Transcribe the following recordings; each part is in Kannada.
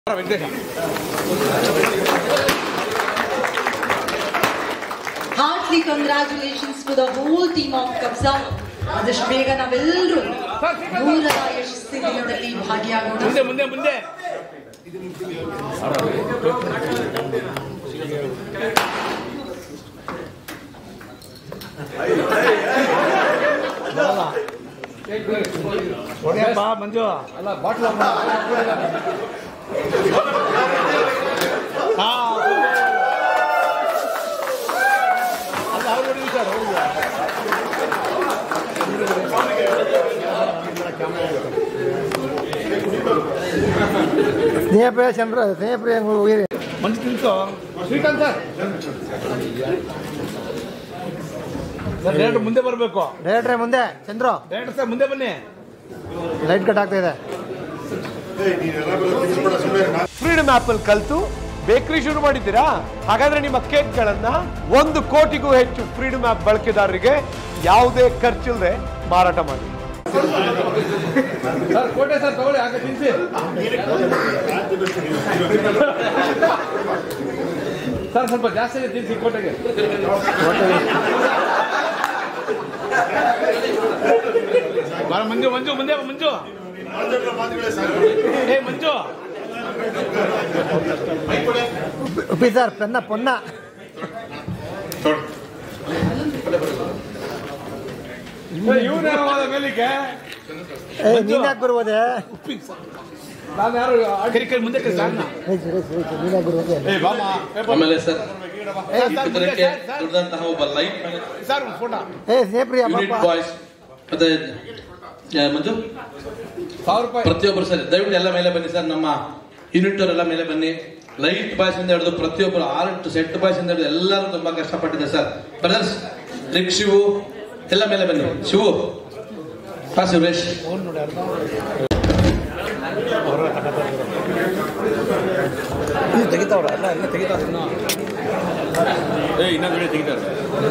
Hartley congratulations to the whole team of Kabzaa ಆದಷ್ಟು ಬೇಗ ನಾವೆಲ್ಲರೂ ಮೂರರ ಯಶಸ್ಸಿನ ದಿನದಲ್ಲಿ ಭಾಗಿಯಾಗೋಣ ಮುಂದೆ ಮುಂದೆ ಮುಂದೆ ಹೊಡೆಯಪ್ಪ ಮಂಜು ಅಲ್ಲ ಬಾಟ್ಲ ಹಾ ಅಲ್ಲ ಅವ್ರು ಹೊಡಿ ಸರ್ ಸ್ನೇಹಪ್ರಿಯ ಚಂದ್ರ ಸ್ನೇಹಪ್ರಿಯ ಹೋಗಿರಿ ಮಂಜು ತಿನ್ಸು ಶ್ರೀಕಾಂತ್ ಸರ್ ಸರ್ ಡೈರೆಕ್ಟ್ ಮುಂದೆ ಬರಬೇಕು ಡೈರೆಕ್ಟ್ರೆ ಮುಂದೆ ಚಂದ್ರು ಡೈರೆಕ್ಟ್ ಸರ್ ಮುಂದೆ ಬನ್ನಿ ಲೈಟ್ ಕಟ್ ಆಗ್ತಾ ಇದೆ ಫ್ರೀಡಮ್ ಆಪ್ ಅಲ್ಲಿ ಕಲ್ತು ಬೇಕರಿ ಶುರು ಮಾಡಿದ್ದೀರಾ ಹಾಗಾದ್ರೆ ನಿಮ್ಮ ಕೇಕ್ಗಳನ್ನ ಒಂದು ಕೋಟಿಗೂ ಹೆಚ್ಚು ಫ್ರೀಡಮ್ ಆಪ್ ಬಳಕೆದಾರರಿಗೆ ಯಾವುದೇ ಖರ್ಚಿಲ್ಲದೆ ಮಾರಾಟ ಮಾಡಿ ಸರ್ ಕೋಟೆ ಸರ್ ತಗೊಳ್ಳಿ ಆಗ ತಿನ್ಸಿ ಸರ್ ಸ್ವಲ್ಪ ಜಾಸ್ತಿ ಇದೆ ತಿನ್ಸಿ ಕೋಟೆಗೆ ಬಾರ ಮಂಜು ಮಂಜು ಮುಂದೆ ಬಾ, ಮಂಜು ಏ ಮಂಜು ಉಪ್ಪಿ ಸರ್ ಪೆನ್ನ ಪೊನ್ನ ಇವನೇ ಮೇಲಿಗೆ ಏ ನೀನ್ ಯಾಕೆ ಬರ್ಬೋದೆ ನಾನು ಯಾರು ಕರಿ ಕರಿ ಮುಂದೆ ಕರಿ ಸಾರ್ನ ನೀನ್ ಯಾಕೆ ಬರ್ಬೋದೆ ಏ ಬಾಮ ಆಮೇಲೆ ಸರ್ ಏ ಇದಕ್ಕೆ ದುಡ್ದಂತಹ ಒಬ್ಬ ಲೈಟ್ ಸರ್ ಒಂದು ಫೋಟೋ ಏ ಸ್ನೇಹಪ್ರಿಯ ಯೂನಿಟ್ ಪಾಪ ಬಾಯ್ಸ್ ಮತ್ತೆ ಆ, ಮಂಜು ಸಾವಿರ ರೂಪಾಯಿ ಪ್ರತಿಯೊಬ್ಬರು ಸರ್ ದಯವಿಟ್ಟು ಎಲ್ಲ ಮೇಲೆ ಬನ್ನಿ ಸರ್ ನಮ್ಮ ಯೂನಿಟ್ ಅವರೆಲ್ಲ ಮೇಲೆ ಬನ್ನಿ ಲೈಟ್ ಬಾಯ್ಸ್ ಇಂದ ಹಿಡಿದು ಪ್ರತಿಯೊಬ್ಬರು ಆರ್ಟ್ ಸೆಟ್ ಬಾಯ್ಸ್ ಇಂದ ಹಿಡಿದು ಎಲ್ಲರೂ ತುಂಬಾ ಕಷ್ಟಪಟ್ಟಿದ್ದಾರೆ ಸರ್ ಬ್ರದರ್ಸ್ ರಿಕ್ ಶಿವು ಎಲ್ಲ ಮೇಲೆ ಬನ್ನಿ ಶಿವು ಹಾ ಸುರೇಶ್ ತೆಗಿತಾವ್ರ ಅಲ್ಲ ಎಲ್ಲ ತೆಗಿತಾವ್ರ ಇನ್ನು ಏ ಇನ್ನ ವಿಡಿಯೋ ತೆಗಿತಾರೆ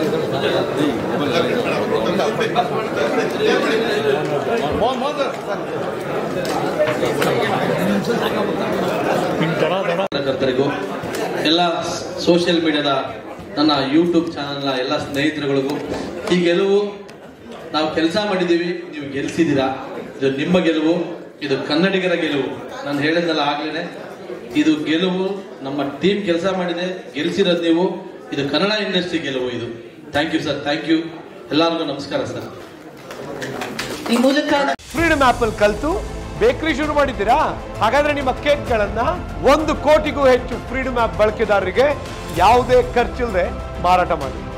ಕಾರ್ಯಕರ್ತರಿಗೂ ಎಲ್ಲ ಸೋಷಿಯಲ್ ಮೀಡಿಯಾದ ನನ್ನ ಯೂಟ್ಯೂಬ್ ಚಾನಲ್ನ ಎಲ್ಲ ಸ್ನೇಹಿತರುಗಳಿಗೂ ಈ ಗೆಲುವು ನಾವು ಕೆಲಸ ಮಾಡಿದ್ದೀವಿ ನೀವು ಗೆಲ್ಸಿದ್ದೀರಾ ಇದು ನಿಮ್ಮ ಗೆಲುವು ಇದು ಕನ್ನಡಿಗರ ಗೆಲುವು ನಾನು ಹೇಳಿದ್ನಲ್ಲ ಆಗ್ಲೇನೆ ಇದು ಗೆಲುವು ನಮ್ಮ ಟೀಮ್ ಕೆಲಸ ಮಾಡಿದೆ ಗೆಲ್ಸಿರೋದು ನೀವು ಇದು ಕನ್ನಡ ಇಂಡಸ್ಟ್ರಿ ಗೆಲುವು ಇದು thank you sir thank you ಎಲ್ಲರಿಗೂ ನಮಸ್ಕಾರ ಸರ್ ಈ ಮೂಲಕ ಫ್ರೀಡಮ್ ಆಪ್ ಅಲ್ಲಿ ಕಲ್ತು ಬೇಕರಿ ಶುರು ಮಾಡಿದ್ದೀರಾ ಹಾಗಾದ್ರೆ ನಿಮ್ಮ ಕೇಕ್ಗಳನ್ನ ಒಂದು ಕೋಟಿಗೂ ಹೆಚ್ಚು ಫ್ರೀಡಮ್ ಆಪ್ ಬಳಕೆದಾರರಿಗೆ ಯಾವುದೇ ಖರ್ಚಿಲ್ಲದೆ ಮಾರಾಟ ಮಾಡಿ